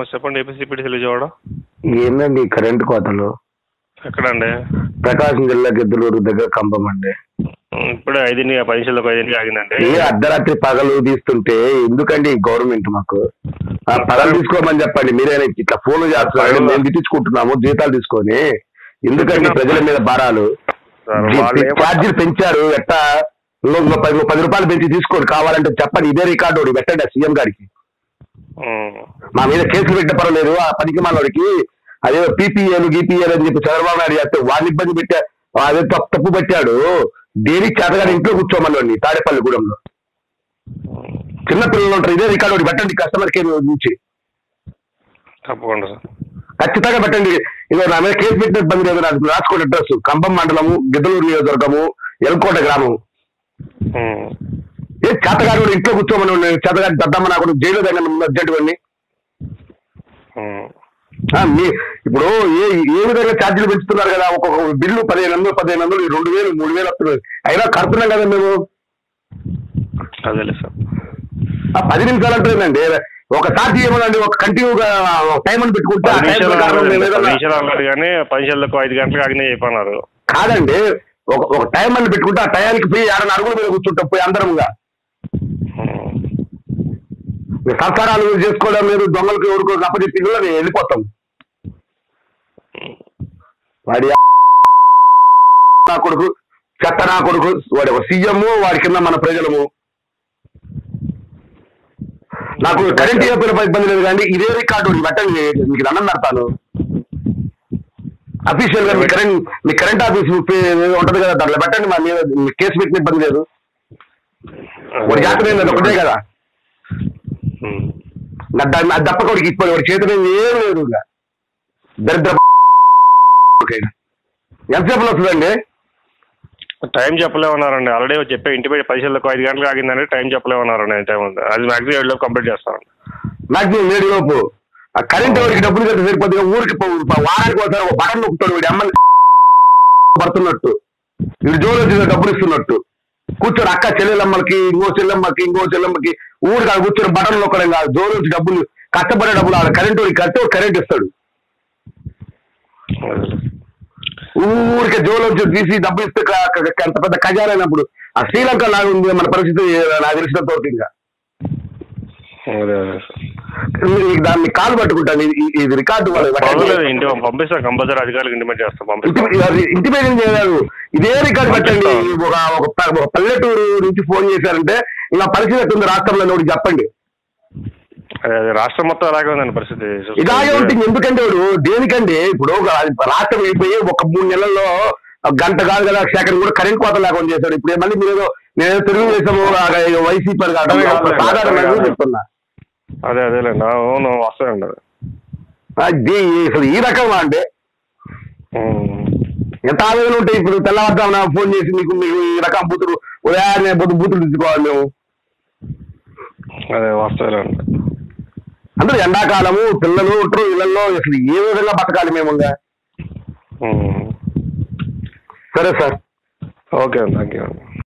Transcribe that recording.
నమస్తే చెప్పండి ఏపీసీపీటీసీ విజయవాడ ఏందండి కరెంట్ కోతలు ఎక్కడండి ప్రకాశం జిల్లా గిద్దలూరు దగ్గర కంపం అండి ఉమ్, ఇప్పుడే ఐదింటి పది నిమిషాలకు ఐదింటికి ఆగిందండి ఏ అర్ధరాత్రి పగలు తీస్తుంటే ఎందుకండి ఈ గవర్నమెంట్ మాకు ఆ పగలు తీసుకోమని చెప్పండి మీరేనా ఇట్లా ఫోన్లు చేస్తున్నారు మేము తిట్టించుకుంటున్నాము జీతాలు తీసుకొని ఎందుకండి ప్రజల మీద భారాలు సార్, వాళ్ళు ఏం- ఛార్జీలు పెంచారు ఎట్టా ఇంకో ఇంకో పది ఇంకో పది రూపాయలు పెంచి తీసుకోండి కావాలంటే చెప్పండి ఇదే రికార్డు ఒకటి పెట్టండి సీఎం గారికి ఉమ్, మా మీద కేసులు పెట్టే పర్వాలేదు ఆ పనికి మనోడికి అదే పీపీఏలు గీపీఏలు అని చెప్పి చంద్రబాబు నాయుడు చేస్తే వాడిని ఇబ్బంది పెట్టా అదే తప్పు తప్పు పెట్టాడు దేనికి చేతగాని ఇంట్లో కూర్చోమని తాడేపల్లి గూడెంలో ఉమ్, చిన్న పిల్లలు ఉంటారు ఇదే రికార్డు ఒకటి పెట్టండి కస్టమర్ కేర్ నుంచి తప్పకుండా సార్ ఖచ్చితంగా పెట్టండి ఇదో నా మీద కేసు పెట్టిన ఇబ్బంది లేదు నాకు రాసుకోండి అడ్రస్ కంబం మండలము గిద్దలూరు నియోజకవర్గము ఎల్కోట గ్రామం ఉమ్, ఏ చేతగాడు ఇంట్లో కూర్చోమని చేతగాడి దద్దమ్మ నాకు జైలు దగ్గర అర్జెంట్ వాడిని ఉమ్, ఆ, మీ ఇప్పుడు ఏ ఏ విధంగా ఛార్జీలు పెంచుతున్నారు కదా ఒక్కొక్క బిల్లు పదిహేను వందలు పదిహేను వందలు ఈ రెండు వేలు మూడు వేలు వస్తున్నాయి అయినా కడుతున్నాం కదా మేము అదేలే సార్ ఆ పది నిమిషాలు అంటుందండి ఒక ఛార్జీ ఏమోనండి ఒక కంటిన్యూగా టైం అని పెట్టుకుంటే ఆ పది టైం నిమిషాలు ప్రకారం అన్నారు మేము పది ఏదైనా- నిమిషాలు అన్నారు కానీ పది నిమిషాలకు ఐదు గంటలకు ఆగినాయి చెప్పన్నారు కాదండి ఒక ఒక టైం అని పెట్టుకుంటే ఆ టయానికి పోయి ఏడన్నా అరుగుల మీద కూర్చుంటాం పోయి అందరముగా ఉమ్, సంసారాలు చేసుకోవడం లేదు దొంగలకు ఎవరికో అప్పచెప్పి నేను వెళ్ళిపోతాం వాడి నా కొడుకు చెత్త నా కొడుకు వాడి ఒక సీఎం వాడి కింద మన ప్రజలము నాకు కరెంట్ చెప్పిన ఇబ్బంది లేదు కానీ ఇదే రికార్డు ఒకటి పెట్టండి మీకు దండం పెడతాను అఫీషియల్ గా మీ కరెంట్ మీ కరెంట్ ఆఫీస్ ఉంటది కదా దాంట్లో పెట్టండి మా మీద మీ కేసు పెట్టిన ఇబ్బంది లేదు వాడి జాతర ఏంది? అది ఒకటే కదా ఉమ్, నా ద- నా దప్ప కొడుకు ఇప్పుడు వాడి చేతిలో ఏం లేదు ఇంకా దరిద్ర ఎంతసేపు వస్తుందండి టైం చెప్పలేమన్నారండి ఆల్రెడీ చెప్పే ఇంటి పై పది నిమిషాలకు ఐదు గంటలకు ఆగిందని టైం చెప్పలేమన్నారండి టైం ఉంది అది మాక్సిమం ఏడు లోపు కంప్లీట్ చేస్తాను మాక్సిమం ఏడు లోపు ఆ కరెంట్ వాడికి డబ్బులు కట్టి సరిపోతుంది ఊరికి పో- పో- వారానికి ఒకసారి ఒక బటన్ నొక్కుతాడు వీడి అమ్మని పడుతున్నట్టు వీడు జోలు వచ్చి డబ్బులు ఇస్తున్నట్టు కూర్చొని అక్క చెల్లెలమ్మకి ఇంకో చెల్లెమ్మకి ఇంకో చెల్లెమ్మకి ఊరికి ఆడ కూర్చొని బటన్ నొక్కడం కాదు జోలు వచ్చి డబ్బులు కష్టపడే డబ్బులు ఆడ కరెంట్ వాడికి కడితే వాడు కరెంట్ ఇస్తాడు అదేలే. ఊరికే జోలు వచ్చి తీసి డబ్బులు ఇస్తే క- క- అంత పెద్ద ఖజానా అయినప్పుడు ఆ శ్రీలంక లాగా ఉంది మన పరిస్థితి నాకు తెలిసినంత వరకు ఇంకా అదే అదే సార్ మీకు దాన్ని కాలు పట్టుకుంటాను ఇది- ఇది- ఇది రికార్డు వాళ్ళు పర్వాలేదు ఇంటి పంపిస్తాం కంపల్సరీ అధికారులకు ఇంటిమేట్ చేస్తాం పంపిస్తాం ఇంటిమేషన్ చేయలేదు ఇదే రికార్డు పెట్టండి ఒక ఒక ప- ఒక పల్లెటూరు నుంచి ఫోన్ చేశారంటే ఇలా పరిస్థితి ఎట్టుంది రాష్ట్రంలో ఒకటి చెప్పండి అదే అదే రాష్ట్రం మొత్తం అలాగే ఉందండి పరిస్థితి ఇలాగే ఉంటుంది ఎందుకంటే వాడు దేనికండి ఇప్పుడు ఒక రాష్ట్రం అయిపోయి ఒక మూడు నెలల్లో గంట కాదు కదా సెకండ్ కూడా కరెంట్ కోత లేకుండా చేశాడు ఇప్పుడు మళ్ళీ మీరు ఏదో నేను తెలుగుదేశం వైసీపీ సాధారణ చెప్తున్నా అదే అదేలేండి అవును వస్తాయండి అది అది అసలు ఈ రకమా అంటే ఉమ్. ఎంత ఆవేదన ఉంటాయి ఇప్పుడు తెల్లవారుజామున ఫోన్ చేసి మీకు మీకు ఈ రకం బూతులు ఉదయాన్నే బుద్ధి బూతులు తీసుకోవాలి మేము అదే వస్తాయండి అందరూ ఎండాకాలము పిల్లలు ఉంటారు ఇళ్లలో అసలు ఏ విధంగా బతకాలి మేము ఇంకా? ఉమ్. సరే సార్ ఓకే అండి థ్యాంక్ యూ అండి